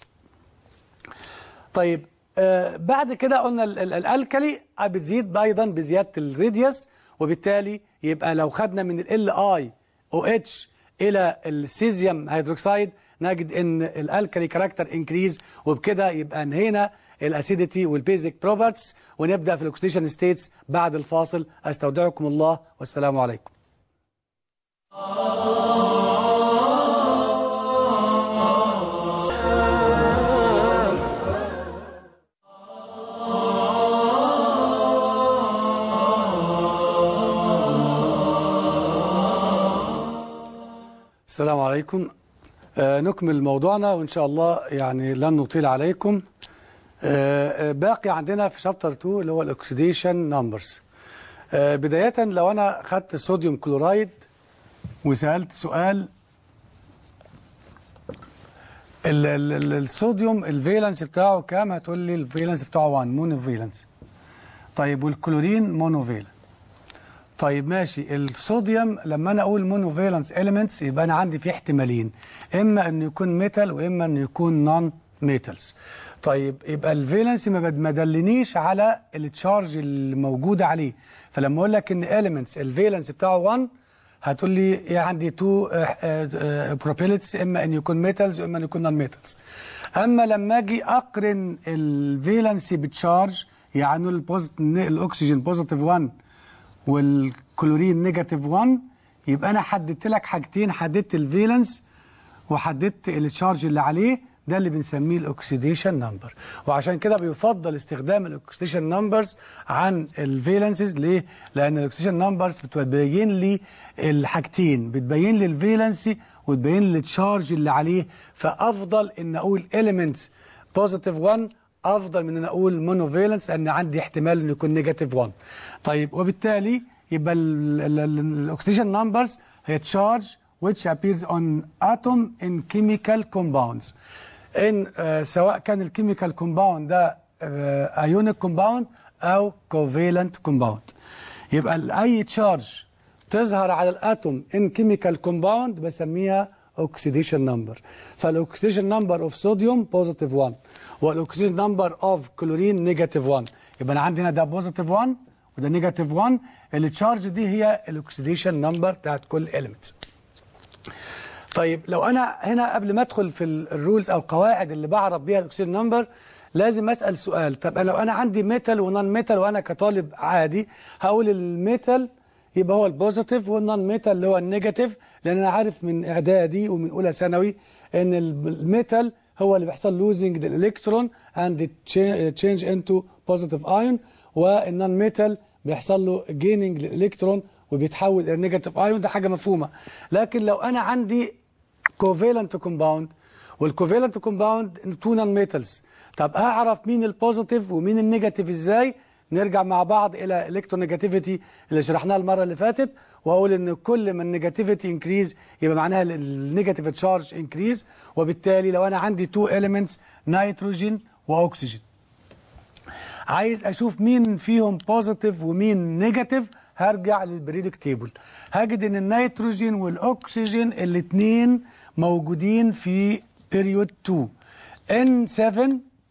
طيب آه بعد كده قلنا ال- ال- الالكلي بتزيد ايضا بزياده الراديوس وبالتالي يبقى لو خدنا من ال اي او اتش الى السيزيوم هيدروكسيد نجد ان الالكلي كاركتر انكريز وبكده يبقى انهينا الاسيديتي والبيزك بروبرتس ونبدا في الاكسيديشن ستيتس بعد الفاصل استودعكم الله والسلام عليكم السلام عليكم آه نكمل موضوعنا وإن شاء الله يعني لن نطيل عليكم آه آه، باقي عندنا في شابتر 2 اللي هو الأكسيديشن نمبرز بداية لو أنا خدت الصوديوم كلورايد وسألت سؤال ال- ال- ال- الصوديوم الفالنس بتاعه كام هتقول لي الفالنس بتاعه 1 مونو فالنس طيب والكلورين مونو فالنس طيب ماشي الصوديوم لما انا اقول مونوفالنس اليمنتس يبقى انا عندي في احتمالين اما انه يكون ميتال واما انه يكون نون ميتالز طيب يبقى الفالنس ما بد- ما دلنيش على التشارج اللي موجوده عليه فلما اقول لك ان اليمنتس الفالنس بتاعه 1 هتقول لي إيه عندي تو بروبيلتس اما ان يكون ميتالز واما ان يكون نون ميتالز اما لما اجي اقرن الفالنسي بتشارج يعني البوزيت الاكسجين بوزيتيف 1 والكلورين نيجاتيف 1 يبقى انا حددت لك حاجتين حددت الفالنس وحددت التشارج اللي عليه ده اللي بنسميه الاكسيديشن نمبر وعشان كده بيفضل استخدام الاكسيديشن نمبرز عن الفالنسز ليه لان الاكسيديشن نمبرز بتبين لي الحاجتين بتبين لي الفالنسي وتبين لي التشارج اللي عليه فافضل ان اقول elements بوزيتيف 1 افضل من ان اقول مونوفالنس لان عندي احتمال انه يكون نيجاتيف 1 طيب وبالتالي يبقى الاكسيديشن نمبرز هي تشارج which appears on atom in chemical compounds ان آه سواء كان الكيميكال كومباوند ده ايونيك كومباوند او كوفالنت كومباوند يبقى اي تشارج تظهر على الاتوم ان كيميكال كومباوند بسميها اوكسيديشن نمبر فالاوكسيديشن نمبر اوف صوديوم بوزيتيف 1 والاوكسيديشن نمبر اوف كلورين نيجاتيف 1 يبقى انا عندي هنا ده بوزيتيف 1 وده نيجاتيف 1 التشارج دي هي الاكسيديشن نمبر بتاعت كل element طيب لو انا هنا قبل ما ادخل في الرولز او القواعد اللي بعرف بيها الاكسيد نمبر لازم اسال سؤال طب لو انا عندي ميتال ونون ميتال وانا كطالب عادي هقول الميتال يبقى هو البوزيتيف والنون ميتال اللي هو النيجاتيف لان انا عارف من اعدادي ومن اولى ثانوي ان الميتال هو اللي بيحصل لوزنج الالكترون اند تشينج انتو بوزيتيف ايون والنون ميتال بيحصل له جيننج الالكترون وبيتحول الى نيجاتيف ايون ده حاجه مفهومه لكن لو انا عندي كوفالنت كومباوند والكوفالنت كومباوند تو نون ميتالز طب هعرف مين البوزيتيف ومين النيجاتيف ازاي نرجع مع بعض الى الكترونيجاتيفيتي اللي شرحناها المره اللي فاتت واقول ان كل ما النيجاتيفيتي انكريز يبقى معناها النيجاتيف تشارج انكريز وبالتالي لو انا عندي تو اليمنتس نيتروجين واكسجين عايز اشوف مين فيهم بوزيتيف ومين نيجاتيف هرجع للبريدك تيبل هجد ان النيتروجين والاكسجين الاثنين موجودين في بيريود 2 ان 7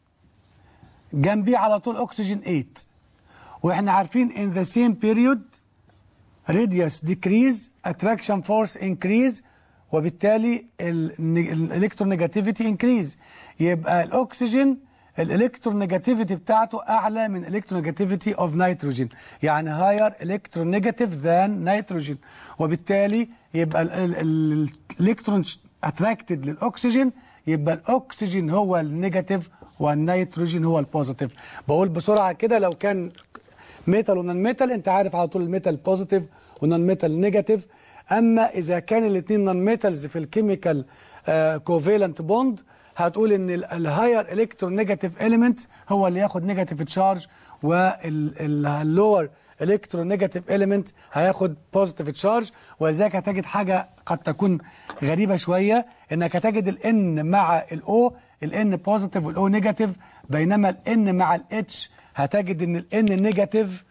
جنبيه على طول اكسجين 8 واحنا عارفين in the same period radius decrease attraction force increase وبالتالي الالكترونيجاتيفيتي انكريز يبقى الاكسجين الالكترونيجاتيفيتي بتاعته اعلى من الكترونيجاتيفيتي اوف نيتروجين يعني هاير الكترونيجاتيف ذان نيتروجين وبالتالي يبقى الالكترون اتراكتد للاكسجين يبقى الاكسجين هو النيجاتيف والنيتروجين هو البوزيتيف بقول بسرعه كده لو كان ميتال ونون ميتال انت عارف على طول الميتال بوزيتيف ونون ميتال نيجاتيف اما اذا كان الاثنين نون ميتالز في الكيميكال كوفالنت بوند هتقول ان الهاير الكترونيجاتيف اليمنت هو اللي ياخد نيجاتيف تشارج واللور الكترونيجاتيف اليمنت هياخد بوزيتيف تشارج ولذلك هتجد حاجه قد تكون غريبه شويه انك هتجد الان مع الاو الان بوزيتيف والاو نيجاتيف بينما الان مع الاتش هتجد ان الان نيجاتيف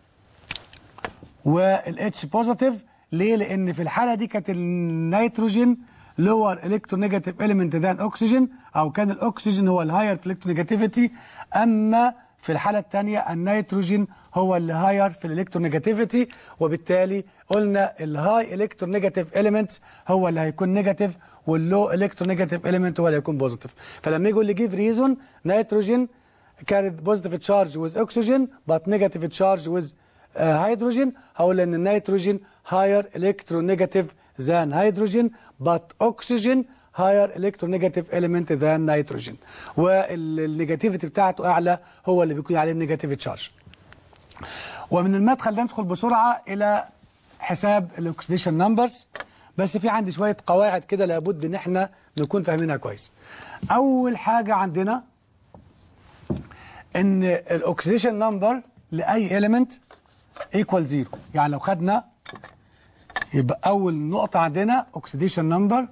والاتش بوزيتيف ليه لان في الحاله دي كانت النيتروجين lower electronegative element than oxygen او كان الاكسجين هو الهاير في electronegativity اما في الحالة الثانية النيتروجين هو اللي هاير في الالكترونيجاتيفيتي وبالتالي قلنا الهاي الكترونيجاتيف اليمنتس هو اللي هيكون نيجاتيف واللو الكترونيجاتيف اليمنت هو اللي هيكون بوزيتيف فلما يجي يقول لي جيف ريزون نيتروجين carried positive charge with oxygen but negative charge with uh, hydrogen هقول ان النيتروجين higher electronegative than hydrogen but oxygen higher electronegative element than nitrogen والنيجاتيفيتي بتاعته اعلى هو اللي بيكون عليه النيجاتيف تشارج ومن المدخل ده ندخل بسرعه الى حساب الاكسيديشن نمبرز بس في عندي شويه قواعد كده لابد ان احنا نكون فاهمينها كويس اول حاجه عندنا ان الاكسيديشن نمبر لاي element ايكوال زيرو يعني لو خدنا يبقى اول نقطه عندنا اوكسيديشن نمبر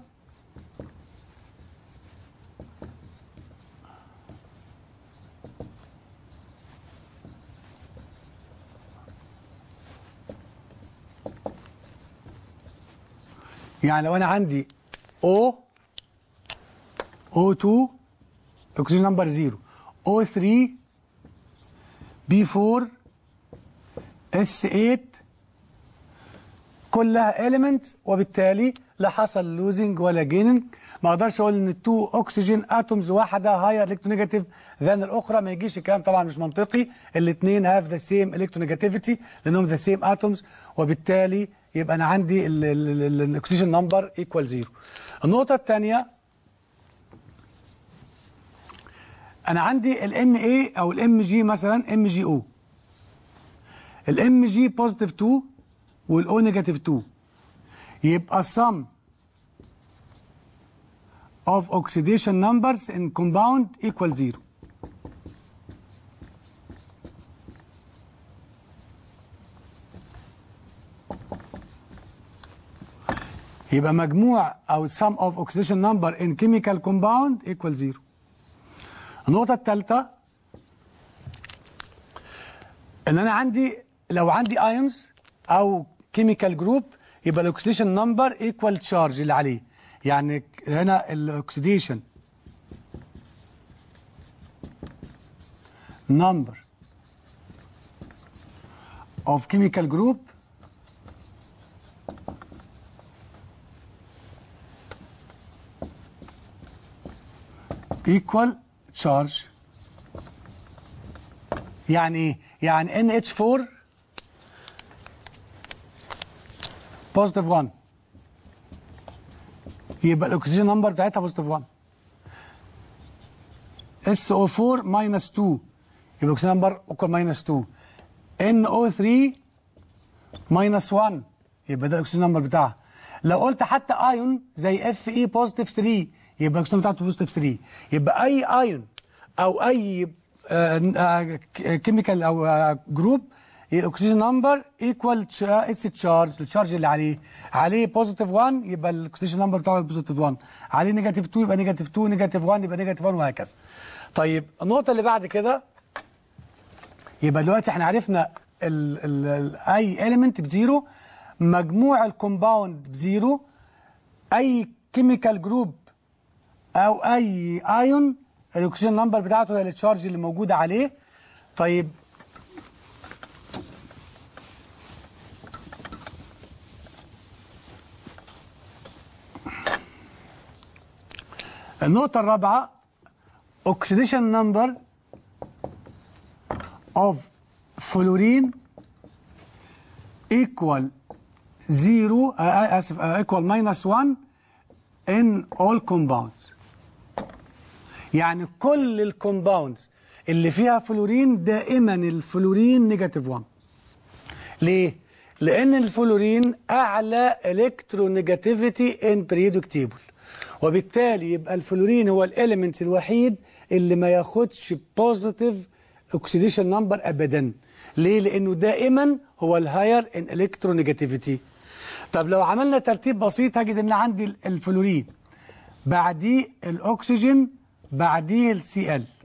يعني لو انا عندي O O2 اوكسجين نمبر 0 O3 B4 S8 كلها element وبالتالي لا حصل losing ولا gaining ما اقدرش اقول ان التو اكسجين اتومز واحده هاير الكترونيجاتيف ذان الاخرى ما يجيش الكلام طبعا مش منطقي الاثنين هاف ذا سيم الكترونيجاتيفيتي لانهم ذا سيم اتومز وبالتالي يبقى انا عندي الاكسجين نمبر ايكوال زيرو النقطه الثانيه انا عندي الام اي او الام جي مثلا ام جي او الام جي بوزيتيف 2 والاو نيجاتيف 2 يبقى السم of oxidation numbers in compound equal zero يبقى مجموع او sum of oxidation number in chemical compound equal zero النقطة الثالثة ان انا عندي لو عندي ايونز او كيميكال جروب يبقى الاكسيديشن نمبر ايكوال تشارج اللي عليه يعني هنا الاكسيديشن نمبر of chemical group equal charge يعني ايه؟ يعني NH4 بوزيتيف 1 يبقى الاكسجين نمبر بتاعتها بوزيتيف 1 SO4 ماينس 2 يبقى الاكسجين نمبر ايكوال ماينس 2 NO3 ماينس 1 يبقى ده الاكسجين نمبر بتاعها لو قلت حتى ايون زي اف اي بوزيتيف 3 يبقى الاكسجين بتاعته بوزيتيف 3 يبقى اي ايون او اي كيميكال او جروب الاكسجين نمبر ايكوال اتس تشارج التشارج اللي عليه عليه بوزيتيف 1 يبقى الاكسجين نمبر بتاعه بوزيتيف 1 عليه نيجاتيف 2 يبقى نيجاتيف 2 نيجاتيف 1 يبقى نيجاتيف 1 وهكذا طيب النقطه اللي بعد كده يبقى دلوقتي احنا عرفنا ال ال اي اليمنت بزيرو مجموع الكومباوند بزيرو اي كيميكال جروب او اي ايون الاكسجين نمبر بتاعته هي التشارج اللي موجوده عليه طيب النقطة الرابعة oxidation number of fluorine equal zero آه آسف آه equal minus one in all compounds يعني كل الكومباوندز اللي فيها فلورين دائما الفلورين نيجاتيف 1 ليه؟ لأن الفلورين أعلى الكترونيجاتيفيتي ان بريودك تيبل وبالتالي يبقى الفلورين هو الاليمنت الوحيد اللي ما ياخدش بوزيتيف اوكسيديشن نمبر ابدا ليه لانه دائما هو الهاير ان الكترونيجاتيفيتي طب لو عملنا ترتيب بسيط هجد ان عندي الفلورين بعديه الاكسجين بعديه السي ال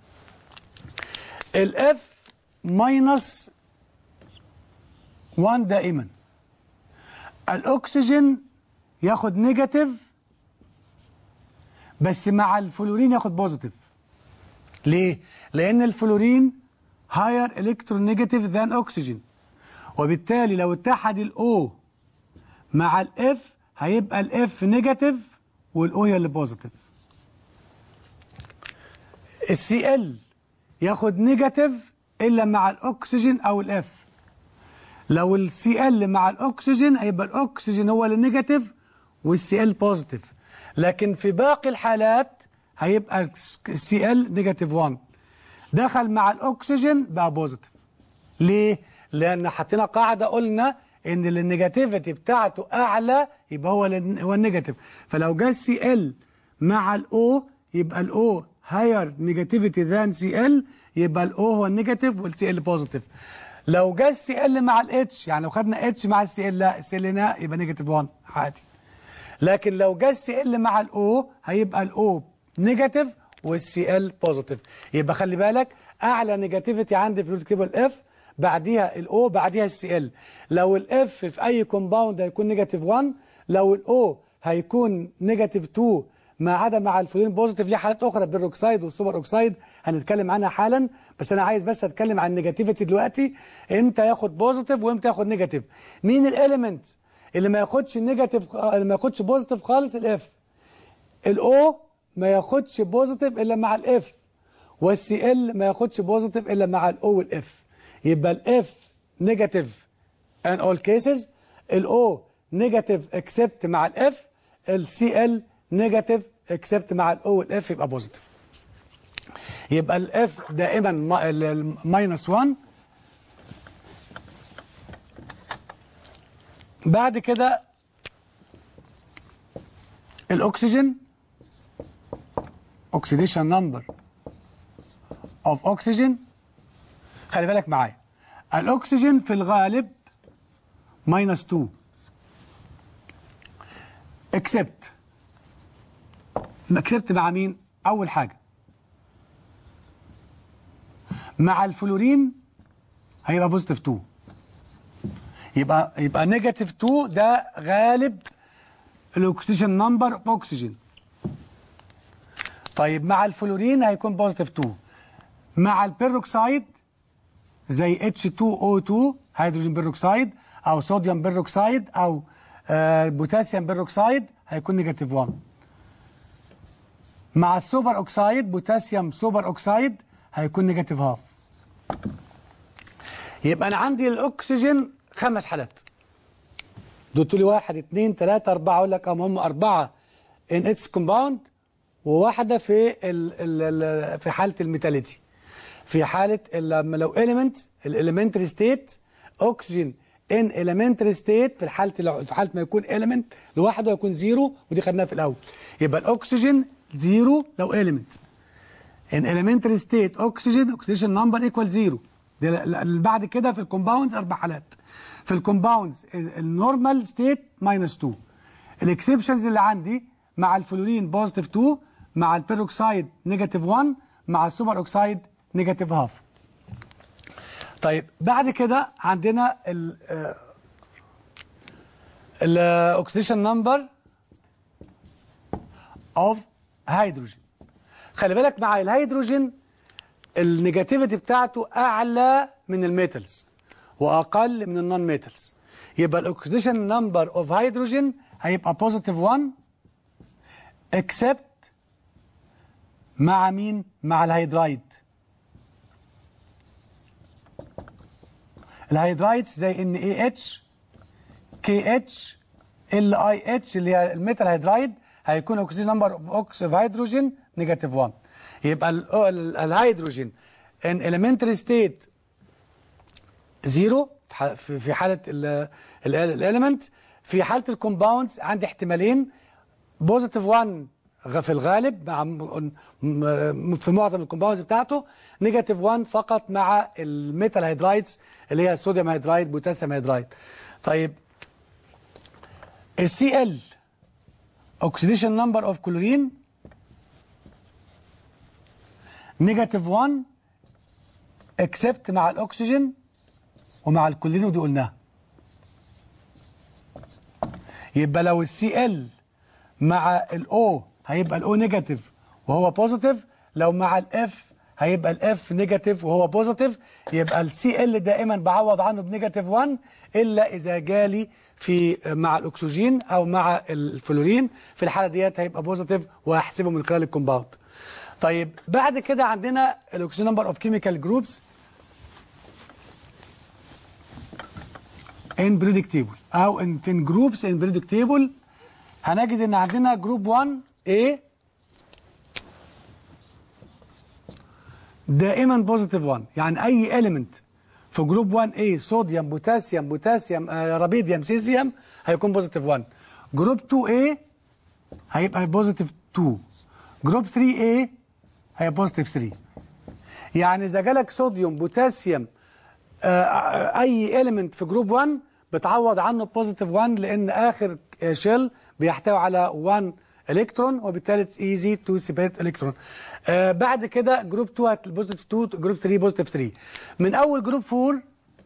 الاف ماينس 1 دائما الاكسجين ياخد نيجاتيف بس مع الفلورين ياخد بوزيتيف ليه؟ لأن الفلورين higher electronegative than oxygen وبالتالي لو اتحد الاو مع الاف هيبقى الاف نيجاتيف والاو هي اللي بوزيتيف السي ال ياخد نيجاتيف الا مع الاكسجين او الاف لو السي ال مع الاكسجين هيبقى الاكسجين هو اللي نيجاتيف والسي ال بوزيتيف لكن في باقي الحالات هيبقى السي ال نيجاتيف 1 دخل مع الاكسجين بقى بوزيتيف ليه؟ لان حطينا قاعده قلنا ان النيجاتيفيتي بتاعته اعلى يبقى هو هو النيجاتيف فلو جه السي ال مع الاو يبقى الاو هاير نيجاتيفيتي ذان سي ال يبقى الاو هو النيجاتيف والسي ال بوزيتيف لو جه السي ال مع الاتش يعني لو خدنا اتش مع السي ال لا السي ال هنا يبقى نيجاتيف 1 عادي لكن لو جه السي ال مع الاو هيبقى الاو نيجاتيف والسي ال بوزيتيف يبقى خلي بالك اعلى نيجاتيفيتي عندي في الكتيبل اف بعديها الاو بعديها السي ال لو الاف في اي كومباوند هيكون نيجاتيف 1 لو الاو هيكون نيجاتيف 2 ما عدا مع الفلورين بوزيتيف ليه حالات اخرى بالروكسايد والسوبر اوكسايد هنتكلم عنها حالا بس انا عايز بس اتكلم عن النيجاتيفيتي دلوقتي امتى ياخد بوزيتيف وامتى ياخد نيجاتيف مين الاليمنت اللي ما ياخدش نيجاتيف اللي ما ياخدش بوزيتيف خالص الاف الاو ما ياخدش بوزيتيف الا مع الاف والسي ال ما ياخدش بوزيتيف الا مع الاو والاف يبقى الاف نيجاتيف ان اول كيسز الاو نيجاتيف اكسبت مع الاف السي ال نيجاتيف اكسبت مع الاو والاف يبقى بوزيتيف يبقى الاف دائما ماينس 1 بعد كده الاكسجين oxidation number of oxygen خلي بالك معايا الاكسجين في الغالب minus 2 except except مع مين اول حاجه مع الفلورين هيبقى بوزيتيف 2 يبقى يبقى نيجاتيف 2 ده غالب الاكسجين نمبر اوف اوكسجين طيب مع الفلورين هيكون بوزيتيف 2 مع البيروكسايد زي H2O2 هيدروجين بيروكسايد او صوديوم بيروكسايد او آه بوتاسيوم بيروكسايد هيكون نيجاتيف 1 مع السوبر اوكسايد بوتاسيوم سوبر اوكسايد هيكون نيجاتيف هاف يبقى انا عندي الاكسجين خمس حالات دوت لي واحد اثنين ثلاثة أربعة أقول لك هم أربعة in its compound وواحدة في ال ال ال في حالة الميتاليتي في حالة لما لو element الاليمنتري ستيت أكسجين in elementary state في حالة في حالة ما يكون element لوحده يكون زيرو ودي خدناها في الأول يبقى الأكسجين زيرو لو element in elementary state oxygen oxidation number equal زيرو اللي بعد كده في الكومباوندز أربع حالات في الكومباوندز النورمال ستيت ماينس 2 الاكسبشنز اللي عندي مع الفلورين بوزيتيف 2 مع البيروكسايد نيجاتيف 1 مع السوبر اوكسايد نيجاتيف هاف طيب بعد كده عندنا ال الاكسيديشن نمبر اوف هيدروجين خلي بالك مع الهيدروجين النيجاتيفيتي بتاعته اعلى من الميتالز واقل من النون ميتالز يبقى الاكسيديشن نمبر اوف هيدروجين هيبقى بوزيتيف 1 اكسبت مع مين مع الهيدرايد الهيدرايد زي ان اي اتش كي اتش ال اي اتش اللي هي الميتال هيدرايد هيكون اوكسيديشن نمبر اوف اوكسيد هيدروجين نيجاتيف 1 يبقى الهيدروجين ان elementary state زيرو في حالة الاليمنت في حالة الكومباوندز عندي احتمالين بوزيتيف 1 في الغالب مع في معظم الكومباوندز بتاعته نيجاتيف 1 فقط مع الميتال هيدرايدز اللي هي الصوديوم هيدرايد بوتاسيوم هيدرايد طيب السي ال اوكسيديشن نمبر اوف كلورين نيجاتيف 1 اكسبت مع الاكسجين ومع الكلين ودي قلناها يبقى لو السي ال مع الاو هيبقى الاو نيجاتيف وهو بوزيتيف لو مع الاف هيبقى الاف نيجاتيف وهو بوزيتيف يبقى السي ال دائما بعوض عنه بنيجاتيف 1 الا اذا جالي في مع الاكسجين او مع الفلورين في الحاله ديت هيبقى بوزيتيف وهحسبه من خلال الكومباوند طيب بعد كده عندنا الاكسجين نمبر اوف كيميكال جروبس ان بريدك تيبل او ان في جروبس ان بريدك تيبل هنجد ان عندنا جروب 1 A دائما بوزيتيف 1 يعني اي اليمنت في جروب 1 A صوديوم بوتاسيوم بوتاسيوم آه رابيديوم سيزيوم هيكون بوزيتيف 1 جروب 2 A هيبقى بوزيتيف 2 جروب 3 A هي بوزيتيف 3 يعني اذا جالك صوديوم بوتاسيوم آه اي اليمنت في جروب 1 بتعوض عنه بوزيتيف 1 لان اخر شيل بيحتوي على 1 الكترون وبالتالي ايزي تو سيبريت الكترون آه بعد كده جروب 2 بوزيتيف 2 جروب 3 بوزيتيف 3 من اول جروب 4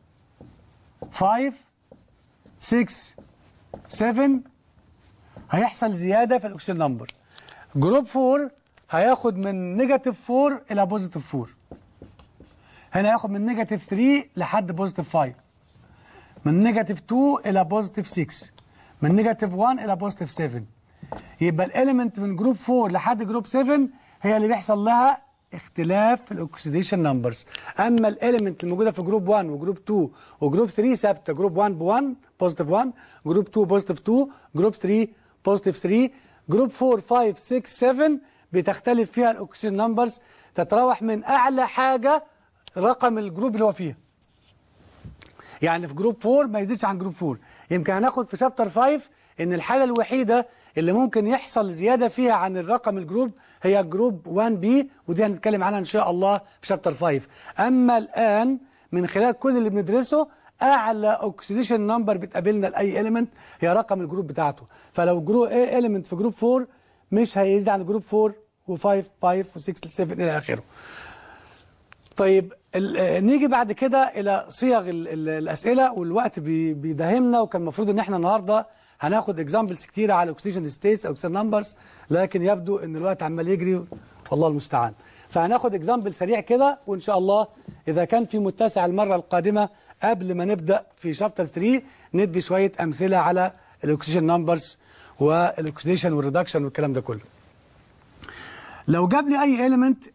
5 6 7 هيحصل زياده في الاكسجين نمبر جروب 4 هياخد من نيجاتيف 4 الى بوزيتيف 4 هنا هياخد من نيجاتيف 3 لحد بوزيتيف 5 من نيجاتيف 2 الى بوزيتيف 6 من نيجاتيف 1 الى بوزيتيف 7 يبقى الاليمنت من جروب 4 لحد جروب 7 هي اللي بيحصل لها اختلاف في الاكسيديشن نمبرز اما الاليمنت الموجوده في جروب 1 وجروب 2 وجروب 3 ثابته جروب 1 ب 1 بوزيتيف 1 جروب 2 بوزيتيف 2 جروب 3 بوزيتيف 3 جروب 4 5 6 7 بتختلف فيها الاكسيديشن نمبرز تتراوح من اعلى حاجه رقم الجروب اللي هو فيها يعني في جروب 4 ما يزيدش عن جروب 4 يمكن هناخد في شابتر 5 ان الحاله الوحيده اللي ممكن يحصل زياده فيها عن الرقم الجروب هي جروب 1 بي ودي هنتكلم عنها ان شاء الله في شابتر 5 اما الان من خلال كل اللي بندرسه اعلى اوكسيديشن نمبر بتقابلنا لاي اليمنت هي رقم الجروب بتاعته فلو جروب اي اليمنت في جروب 4 مش هيزيد عن جروب 4 و5 5 و6 7 الى اخره طيب ال- نيجي بعد كده الى صيغ ال- ال- الاسئله والوقت بي- بيداهمنا وكان المفروض ان احنا النهارده هناخد اكزامبلز كتيره على الاكسجين ستيتس او اكسجين نمبرز لكن يبدو ان الوقت عمال يجري والله المستعان فهناخد اكزامبل سريع كده وان شاء الله اذا كان في متسع المره القادمه قبل ما نبدا في شابتر 3 ندي شويه امثله على الاكسجين نمبرز والاكسيديشن والريدكشن والكلام ده كله لو جاب لي اي element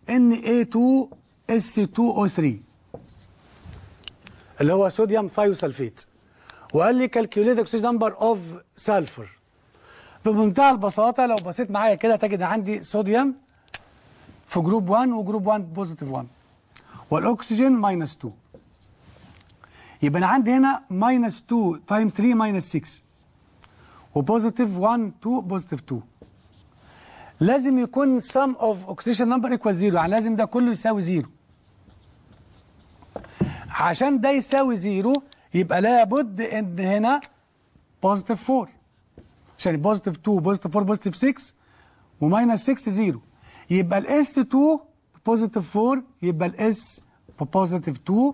Na2SC2O3 اللي هو صوديوم ثايوسلفيت وقال لي calculate oxygen number of sulfur بمنتهى البساطة لو بصيت معايا كده تجد عندي صوديوم في جروب 1 وجروب 1 بوزيتيف 1 والاكسجين ماينس 2 يبقى انا عندي هنا ماينس 2 تايم 3 ماينس 6 وبوزيتيف 1 2 بوزيتيف 2 لازم يكون sum of oxidation number equal 0 يعني لازم ده كله يساوي 0 عشان ده يساوي 0 يبقى لابد ان هنا بوزيتيف 4 عشان بوزيتيف 2 بوزيتيف 4 بوزيتيف 6 وماينس 6 0 يبقى الاس 2 بوزيتيف 4 يبقى الاس بوزيتيف 2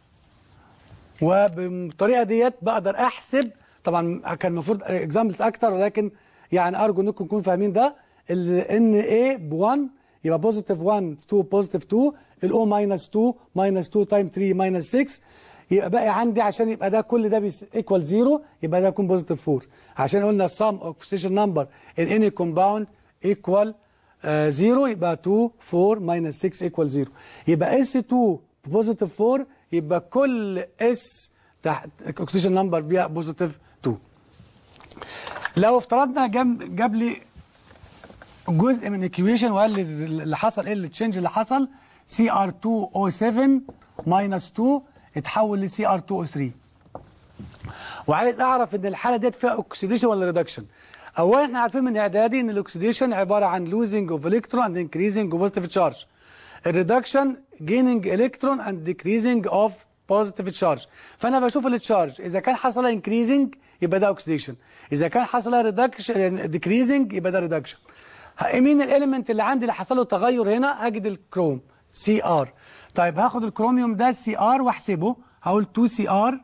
وبالطريقه ديت بقدر احسب طبعا كان المفروض اكزامبلز اكتر ولكن يعني ارجو انكم تكونوا فاهمين ده ان اي ب 1 يبقى بوزيتيف 1 2 بوزيتيف 2 الاو ماينس 2 ماينس 2 تايم 3 ماينس 6 يبقى باقي عندي عشان يبقى ده كل ده ايكوال 0 يبقى ده يكون بوزيتيف 4 عشان قلنا السم اوف سيشن نمبر ان اني كومباوند ايكوال 0 يبقى 2 4 ماينس 6 ايكوال 0 يبقى اس 2 بوزيتيف 4 يبقى كل اس تحت اوكسيجن نمبر بيها بوزيتيف 2 لو افترضنا جاب, جاب لي جزء من ايكويشن وقال لي اللي حصل ايه التشينج اللي حصل CR2O7 ماينس 2 اتحول ل CR2O3 وعايز اعرف ان الحاله ديت فيها اوكسيديشن ولا ريدكشن اولا احنا عارفين من اعدادي ان الاكسيديشن عباره عن لوزنج اوف الكترون اند انكريزنج اوف بوزيتيف تشارج الريدكشن جيننج الكترون اند ديكريزنج اوف بوزيتيف تشارج فانا بشوف التشارج اذا كان حصل انكريزنج يبقى ده اوكسيديشن اذا كان حصل ريدكشن ديكريزنج يبقى ده ريدكشن مين الاليمنت اللي عندي اللي حصل له تغير هنا اجد الكروم سي ار طيب هاخد الكروميوم ده سي ار واحسبه هقول 2 سي ار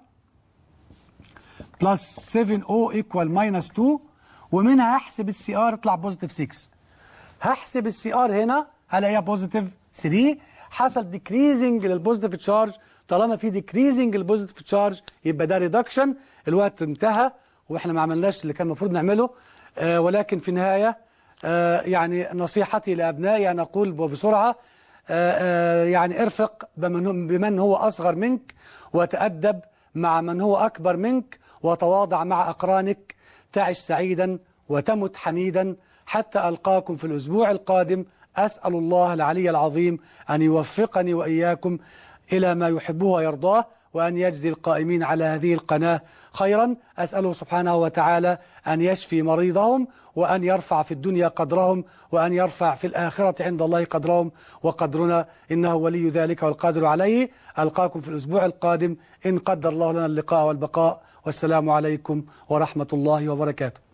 بلس 7 او ايكوال ماينس 2 ومنها هحسب السي ار يطلع بوزيتيف 6 هحسب السي ار هنا هلاقيها بوزيتيف 3 حصل ديكريزنج للبوزيتيف تشارج طالما في ديكريزنج للبوزيتيف تشارج يبقى ده ريدكشن الوقت انتهى واحنا ما عملناش اللي كان المفروض نعمله آه ولكن في النهايه آه يعني نصيحتي لابنائي ان اقول بسرعه آه يعني ارفق بمن, بمن هو اصغر منك وتادب مع من هو اكبر منك وتواضع مع اقرانك تعش سعيدا وتمت حميدا حتى القاكم في الاسبوع القادم أسأل الله العلي العظيم أن يوفقني وإياكم إلى ما يحبه ويرضاه وأن يجزي القائمين على هذه القناة خيرا أسأله سبحانه وتعالى أن يشفي مريضهم وأن يرفع في الدنيا قدرهم وأن يرفع في الآخرة عند الله قدرهم وقدرنا إنه ولي ذلك والقادر عليه ألقاكم في الأسبوع القادم إن قدر الله لنا اللقاء والبقاء والسلام عليكم ورحمة الله وبركاته